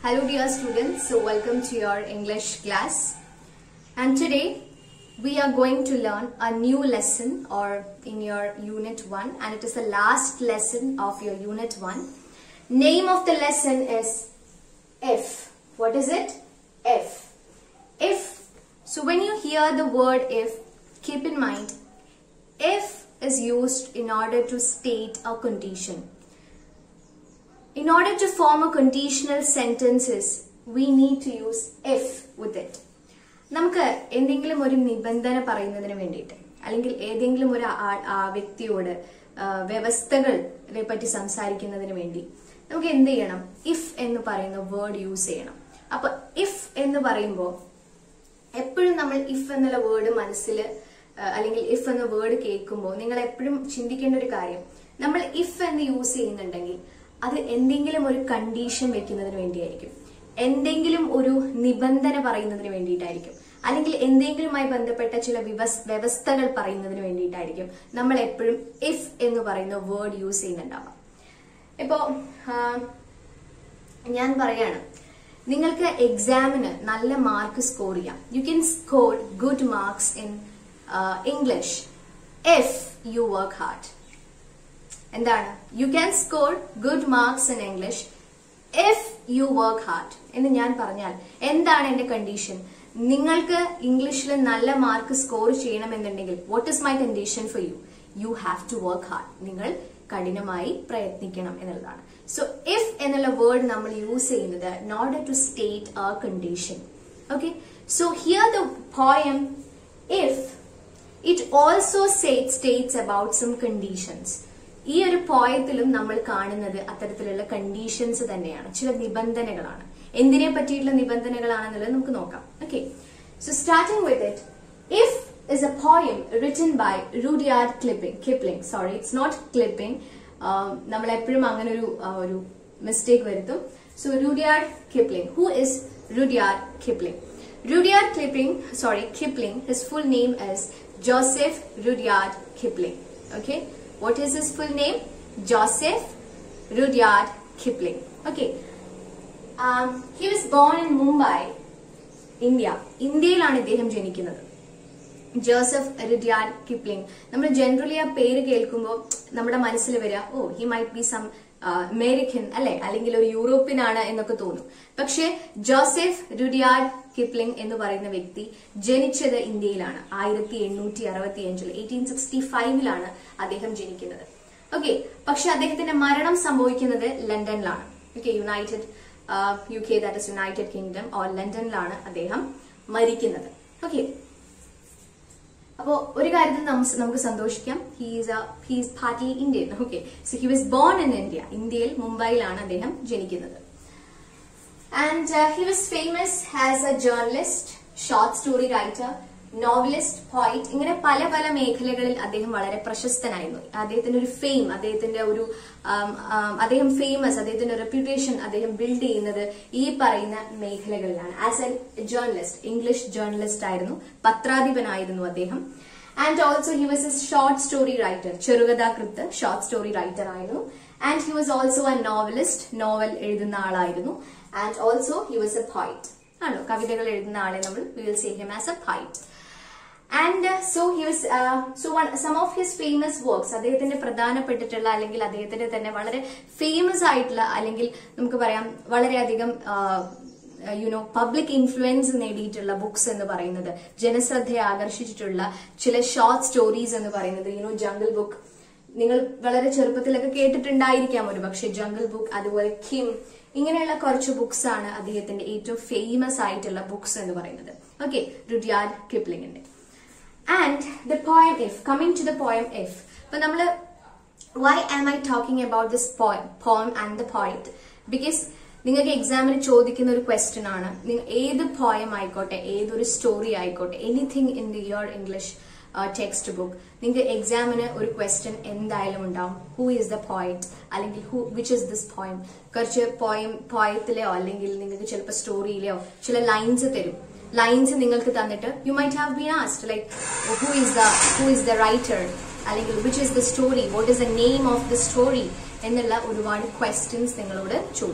Hello dear students, so welcome to your English class. And today we are going to learn a new lesson or in your unit 1 and it is the last lesson of your unit 1. Name of the lesson is if. What is it? If. If. So when you hear the word if, keep in mind if is used in order to state a condition. In order to form a conditional sentences, we need to use if with it. നമുക്ക് എന്തെങ്കിലും ഒരു നിബന്ധന പറയുന്നതിന് വേണ്ടിയിട്ട് അല്ലെങ്കിൽ ഏതെങ്കിലും ഒരു ആ- ആ വ്യക്തിയോട് ആ, വ്യവസ്ഥകളെ പറ്റി സംസാരിക്കുന്നതിന് വേണ്ടി നമുക്ക് എന്ത് ചെയ്യണം ഇഫ് എന്ന് പറയുന്ന വേർഡ് യൂസ് ചെയ്യണം അപ്പൊ ഇഫ് എന്ന് പറയുമ്പോൾ എപ്പോഴും നമ്മൾ ഇഫ് എന്നുള്ള വേർഡ് മനസ്സിൽ അല്ലെങ്കിൽ ഇഫ് എന്ന വേർഡ് കേൾക്കുമ്പോൾ നിങ്ങൾ എപ്പോഴും ചിന്തിക്കേണ്ട ഒരു കാര്യം നമ്മൾ ഇഫ് എന്ന് യൂസ് ചെയ്യുന്നുണ്ടെങ്കിൽ അത് എന്തെങ്കിലും ഒരു കണ്ടീഷൻ വെക്കുന്നതിന് വേണ്ടിയായിരിക്കും എന്തെങ്കിലും ഒരു നിബന്ധന പറയുന്നതിന് വേണ്ടിയിട്ടായിരിക്കും അല്ലെങ്കിൽ എന്തെങ്കിലുമായി ബന്ധപ്പെട്ട ചില വിവസ് വ്യവസ്ഥകൾ പറയുന്നതിന് വേണ്ടിയിട്ടായിരിക്കും നമ്മൾ എപ്പോഴും ഇഫ് എന്ന് പറയുന്ന വേർഡ് യൂസ് ചെയ്യുന്നുണ്ടാവാം ഇപ്പോ ആ, ഞാൻ പറയാണ് നിങ്ങൾക്ക് എക്സാമിന് നല്ല മാർക്ക് സ്കോർ ചെയ്യാം you can score good marks in English if you work hard എന്താണ് you can score good marks in English if you work hard എന്ന് ഞാൻ പറഞ്ഞാൽ എന്താണ് എന്റെ കണ്ടീഷൻ നിങ്ങൾക്ക് ഇംഗ്ലീഷിൽ നല്ല മാർക്ക് സ്കോർ ചെയ്യണമെന്നുണ്ടെങ്കിൽ what is my condition for you you have to work hard നിങ്ങൾ കഠിനമായി പ്രയത്നിക്കണം എന്നുള്ളതാണ് സോ ഇഫ് എന്നുള്ള വേർഡ് നമ്മൾ യൂസ് ചെയ്യുന്നത് in order to state a condition okay so here the poem if it also states about some conditions ഈ ഒരു പോയത്തിലും നമ്മൾ കാണുന്നത് അത്തരത്തിലുള്ള കണ്ടീഷൻസ് തന്നെയാണ് ചില നിബന്ധനകളാണ് എന്തിനെ പറ്റിയിട്ടുള്ള നിബന്ധനകളാണെന്നുള്ളത് നമുക്ക് നോക്കാം okay so starting with it if is a poem written by Rudyard clipping Kipling sorry it's not clipping നമ്മൾ എപ്പോഴും അങ്ങനെ ഒരു ആ, ഒരു മിസ്റ്റേക്ക് വരുത്തും so Rudyard Kipling who is Rudyard Kipling Rudyard Kipling, sorry, Kipling, his full name is Joseph Rudyard Kipling. Okay, what is his full name? Joseph Rudyard Kipling. Okay, um, he was born in Mumbai, India. ഇന്ത്യയിലാണ് ഇദ്ദേഹം ജനിക്കുന്നത് Joseph Rudyard Kipling നമ്മൾ generally ആ പേര് കേൾക്കുമ്പോൾ നമ്മുടെ മനസ്സിൽ വരിക oh he might be some American അല്ലെ അല്ലെങ്കിൽ ഒരു യൂറോപ്യൻ ആണ് എന്നൊക്കെ തോന്നും പക്ഷേ ജോസഫ് റുഡിയാർഡ് കിപ്ലിംഗ് എന്ന് പറയുന്ന വ്യക്തി ജനിച്ചത് ഇന്ത്യയിലാണ് ആയിരത്തി എണ്ണൂറ്റി അറുപത്തി അഞ്ചിൽ എയ്റ്റീൻ സിക്സ്റ്റി ഫൈവിലാണ് അദ്ദേഹം ജനിക്കുന്നത് ഓക്കെ പക്ഷെ അദ്ദേഹത്തിന്റെ മരണം സംഭവിക്കുന്നത് ലണ്ടനിലാണ് okay United U K that is United Kingdom or ലണ്ടനിലാണ് അദ്ദേഹം മരിക്കുന്നത് ഓക്കെ അപ്പോ ഒരു കാര്യത്തിൽ നമുക്ക് നമുക്ക് സന്തോഷിക്കാം he's he's party Indian okay so he was born in India ഇന്ത്യയിൽ മുംബൈയിലാണ് അദ്ദേഹം ജനിക്കുന്നത് and he was famous as a journalist short story writer novelist poet ഇങ്ങനെ പല പല മേഖലകളിൽ അദ്ദേഹം വളരെ പ്രശസ്തനായിരുന്നു അദ്ദേഹത്തിന്റെ ഒരു ഫെയിം അദ്ദേഹത്തിന്റെ ഒരു ആം, ആം, അദ്ദേഹം ഫേമസ് അദ്ദേഹത്തിന്റെ റെപ്യൂട്ടേഷൻ അദ്ദേഹം ബിൽഡ് ചെയ്യുന്നത് ഈ പറയുന്ന മേഖലകളിലാണ് as an journalist English journalist ആയിരുന്നു പത്രാധിപനായിരുന്നു അദ്ദേഹം and also he was a short story writer ചെറുകഥാകൃത്ത് ഷോർട്ട് സ്റ്റോറി റൈറ്റർ ആയിരുന്നു and he was also a novelist novel എഴുതുന്ന ആളായിരുന്നു and also he was a poet ആണോ കവിതകൾ എഴുതുന്ന ആളെ നമ്മൾ will say him as a poet and so he was so one some of his famous works അദ്ദേഹത്തിന്റെ പ്രധാനപ്പെട്ടിട്ടുള്ള അല്ലെങ്കിൽ അദ്ദേഹത്തിന്റെ തന്നെ വളരെ ഫേമസ് ആയിട്ടുള്ള അല്ലെങ്കിൽ നമുക്ക് പറയാം വളരെയധികം യുനോ പബ്ലിക് ഇൻഫ്ലുവൻസ് നേടിയിട്ടുള്ള ബുക്സ് എന്ന് പറയുന്നത് ജനശ്രദ്ധയെ ആകർഷിച്ചിട്ടുള്ള ചില ഷോർട്ട് സ്റ്റോറീസ് എന്ന് പറയുന്നത് യുനോ ജംഗിൾ ബുക്ക് നിങ്ങൾ വളരെ ചെറുപ്പത്തിലൊക്കെ കേട്ടിട്ടുണ്ടായിരിക്കാം ഒരു പക്ഷെ ജംഗിൾ ബുക്ക് അതുപോലെ കിം ഇങ്ങനെയുള്ള കുറച്ച് ബുക്സ് ആണ് അദ്ദേഹത്തിന്റെ ഏറ്റവും ഫേമസ് ആയിട്ടുള്ള ബുക്സ് എന്ന് പറയുന്നത് ഓക്കെ റുഡിയാർഡ് കിപ്ലിങ്ങിന്റെ and the poem if coming to the poem if അപ്പൊ നമ്മള് why am I talking about this poem and the point because നിങ്ങൾക്ക് എക്സാമിന് ചോദിക്കുന്ന ഒരു ക്വസ്റ്റ്യൻ ആണ് നിങ്ങൾ ഏത് പോയം ആയിക്കോട്ടെ ഏതൊരു സ്റ്റോറി ആയിക്കോട്ടെ anything in the your English textbook നിങ്ങൾക്ക് എക്സാമിന് ഒരു ക്വസ്റ്റ്യൻ എന്തായാലും ഉണ്ടാവും ഹൂ ഈസ് ദ പോയിന്റ് അല്ലെങ്കിൽ who which is this poem കുറച്ച് പോയം പോയത്തിലെയോ അല്ലെങ്കിൽ നിങ്ങൾക്ക് ചിലപ്പോൾ സ്റ്റോറിയിലെയോ ചില ലൈൻസ് തരും ലൈൻസ് നിങ്ങൾക്ക് തന്നിട്ട് you might have been asked like who is the who is the writer അല്ലെങ്കിൽ which is the story what is the name of the story എന്നുള്ള ഒരുപാട് ക്വസ്റ്റ്യൻസ് നിങ്ങളോട് ചോദിക്കും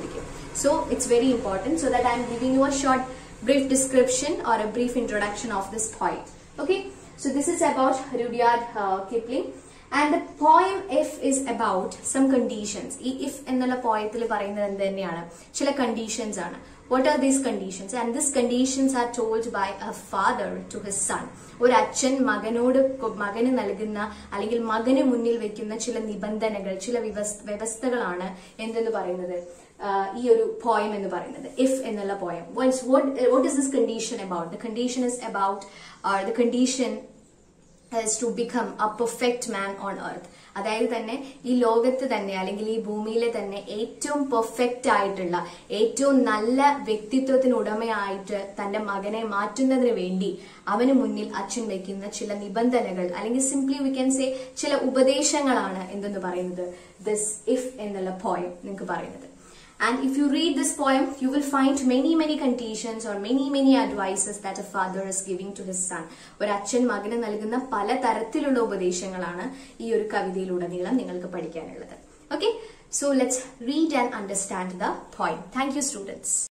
So it's very important so that I'm giving you a short brief description or a brief introduction of this poem. Okay, so this is about Rudyard uh, Kipling. And the poem if is about some conditions ഈ if എന്നുള്ള പോയത്തിൽ പറയുന്നത് എന്ത് തന്നെയാണ് ചില conditions ആണ് what are these conditions and this conditions are told by a father to his son ഒരു അച്ഛൻ മകനോട് കൊ- മകന് നൽകുന്ന അല്ലെങ്കിൽ മകന് മുന്നിൽ വെക്കുന്ന ചില നിബന്ധനകൾ ചില വ്യവസ്ഥ- വ്യവസ്ഥകളാണ് എന്തെന്ന് പറയുന്നത് ആഹ് ഈ ഒരു പോയം എന്ന് പറയുന്നത് ഇഫ് എന്നുള്ള poem what is this condition about the condition is about the condition is to become a perfect man on earth അതായത് തന്നെ ഈ ലോകത്ത് തന്നെ അല്ലെങ്കിൽ ഈ ഭൂമിയിലെ തന്നെ ഏറ്റവും പെർഫെക്റ്റ് ആയിട്ടുള്ള ഏറ്റവും നല്ല വ്യക്തിത്വത്തിന് ഉടമയായിട്ട് തന്റെ മകനെ മാറ്റുന്നതിന് വേണ്ടി അവന് മുന്നിൽ അച്ഛൻ വെക്കുന്ന ചില നിബന്ധനകൾ അല്ലെങ്കിൽ സിംപ്ലി വി ക്യാൻ സേ ചില ഉപദേശങ്ങളാണ് എന്തെന്ന് പറയുന്നത് ദിസ് ഇഫ് എന്നുള്ള പോയം നിങ്ങൾക്ക് പറയുന്നത് And if you read this poem, you will find many, many conditions or many, many advices that a father is giving to his son. ഒരു അച്ഛൻ മകന് നൽകുന്ന പല തരത്തിലുള്ള ഉപദേശങ്ങളാണ് ഈ ഒരു കവിതയിലുടനീളം നിങ്ങൾക്ക് പഠിക്കാനുള്ളത് okay so let's read and understand the point thank you students